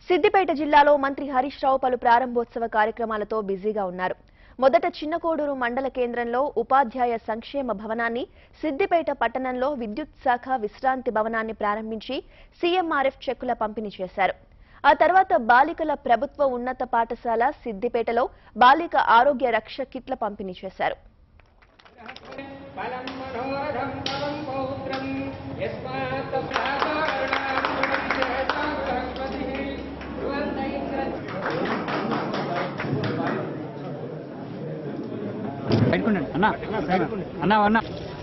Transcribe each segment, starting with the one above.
సిద్దిపేట జిల్లాలో మంత్రి హరీష్ రావు పలు ప్రారంభోత్సవ కార్యక్రమాలతో బిజీగా ఉన్నారు మొదట చిన్నకోడూరు మండల కేంద్రంలో ఉపాధ్యాయ సంక్షేమ భవనాన్ని సిద్దిపేట పట్టణంలో విద్యుత్ శాఖ విశ్రాంతి భవనాన్ని ప్రారంభించి సీఎంఆర్ఎఫ్ చెక్కుల పంపిణీ చేశారు ఆ తర్వాత బాలికల ప్రభుత్వ ఉన్నత పాఠశాల సిద్దిపేటలో బాలిక ఆరోగ్య రక్ష కిట్ల పంపిణీ చేశారు ఫలం మనోరథం పవం పౌత్రం యస్మాత్ ప్రాకారణాం గుణం సరస్వతి ధ్రువంతైత్ర బయటకుండండి అన్న అన్న అన్న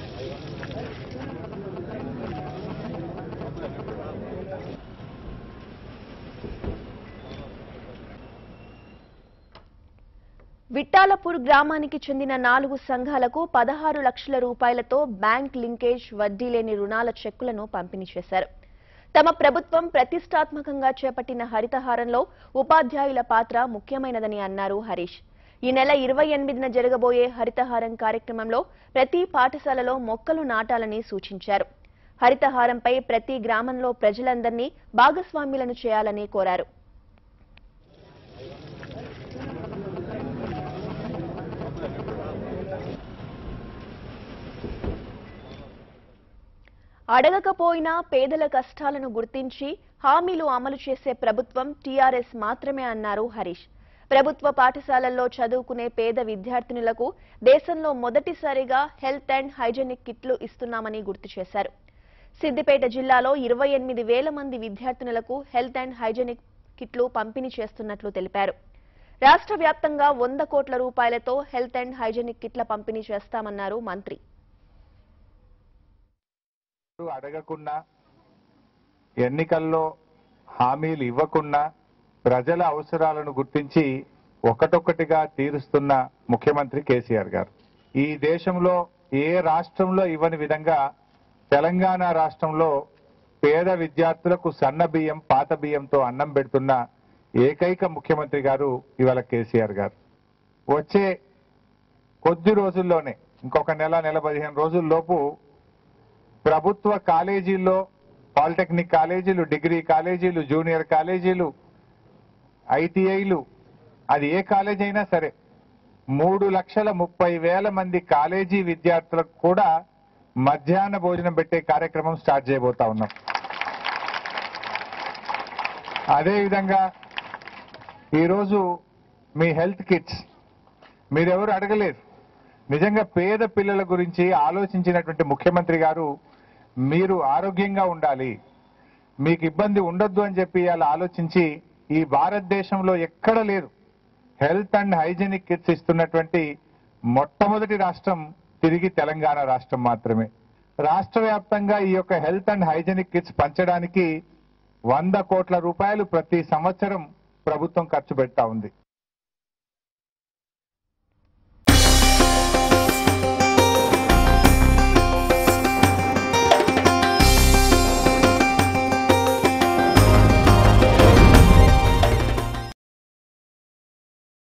విట్టాలపూర్ గ్రామానికి చెందిన నాలుగు సంఘాలకు పదహారు లక్షల రూపాయలతో బ్యాంక్ లింకేజ్ వడ్డీ లేని రుణాల చెక్కులను పంపిణీ చేశారు తమ ప్రభుత్వం ప్రతిష్టాత్మకంగా చేపట్టిన హరితహారంలో ఉపాధ్యాయుల పాత్ర ముఖ్యమైనదని అన్నారు హరీష్ ఈ నెల ఇరవై ఎనిమిదిన జరగబోయే హరితహారం కార్యక్రమంలో ప్రతి పాఠశాలలో మొక్కలు నాటాలని సూచించారు హరితహారంపై ప్రతి గ్రామంలో ప్రజలందరినీ భాగస్వామ్యులను చేయాలని కోరారు అడగకపోయినా పేదల కష్టాలను గుర్తించి హామీలు అమలు చేసే ప్రభుత్వం టీఆర్ఎస్ మాత్రమే అన్నారు హరీష్ ప్రభుత్వ పాఠశాలల్లో చదువుకునే పేద విద్యార్థినులకు దేశంలో మొదటిసారిగా హెల్త్ అండ్ హైజెనిక్ కిట్లు ఇస్తున్నామని గుర్తు చేశారు సిద్దిపేట జిల్లాలో ఇరవై ఎనిమిది వేల మంది విద్యార్థినులకు హెల్త్ అండ్ హైజెనిక్ కిట్లు పంపిణీ చేస్తున్నట్లు తెలిపారు రాష్ట్ర వ్యాప్తంగా వంద కోట్ల రూపాయలతో హెల్త్ అండ్ హైజెనిక్ కిట్ల పంపిణీ చేస్తామన్నారు మంత్రి అడగకుండా ఎన్నికల్లో హామీలు ఇవ్వకుండా ప్రజల అవసరాలను గుర్తించి ఒకటొక్కటిగా తీరుస్తున్న ముఖ్యమంత్రి కేసీఆర్ గారు ఈ దేశంలో ఏ రాష్ట్రంలో ఇవ్వని విధంగా తెలంగాణ రాష్ట్రంలో పేద విద్యార్థులకు సన్న బియ్యం పాత బియ్యంతో అన్నం పెడుతున్న ఏకైక ముఖ్యమంత్రి గారు ఇవాళ కేసీఆర్ గారు వచ్చే కొద్ది రోజుల్లోనే ఇంకొక నెల నెల పదిహేను రోజుల్లోపు ప్రభుత్వ కాలేజీల్లో పాలిటెక్నిక్ కాలేజీలు డిగ్రీ కాలేజీలు జూనియర్ కాలేజీలు ఐటీఐలు అది ఏ కాలేజీ అయినా సరే మూడు లక్షల ముప్పై వేల మంది కాలేజీ విద్యార్థులకు కూడా మధ్యాహ్న భోజనం పెట్టే కార్యక్రమం స్టార్ట్ చేయబోతా ఉన్నాం అదేవిధంగా ఈరోజు మీ హెల్త్ కిట్స్ మీరెవరు అడగలేరు నిజంగా పేద పిల్లల గురించి ఆలోచించినటువంటి ముఖ్యమంత్రి గారు మీరు ఆరోగ్యంగా ఉండాలి మీకు ఇబ్బంది ఉండొద్దు అని చెప్పి అలా ఆలోచించి ఈ భారతదేశంలో ఎక్కడ లేదు హెల్త్ అండ్ హైజీనిక్ కిట్స్ ఇస్తున్నటువంటి మొట్టమొదటి రాష్ట్రం తిరిగి తెలంగాణ రాష్ట్రం మాత్రమే రాష్ట్ర వ్యాప్తంగా ఈ యొక్క హెల్త్ అండ్ హైజీనిక్ కిట్స్ పంచడానికి వంద కోట్ల రూపాయలు ప్రతి సంవత్సరం ప్రభుత్వం ఖర్చు పెడతా ఉంది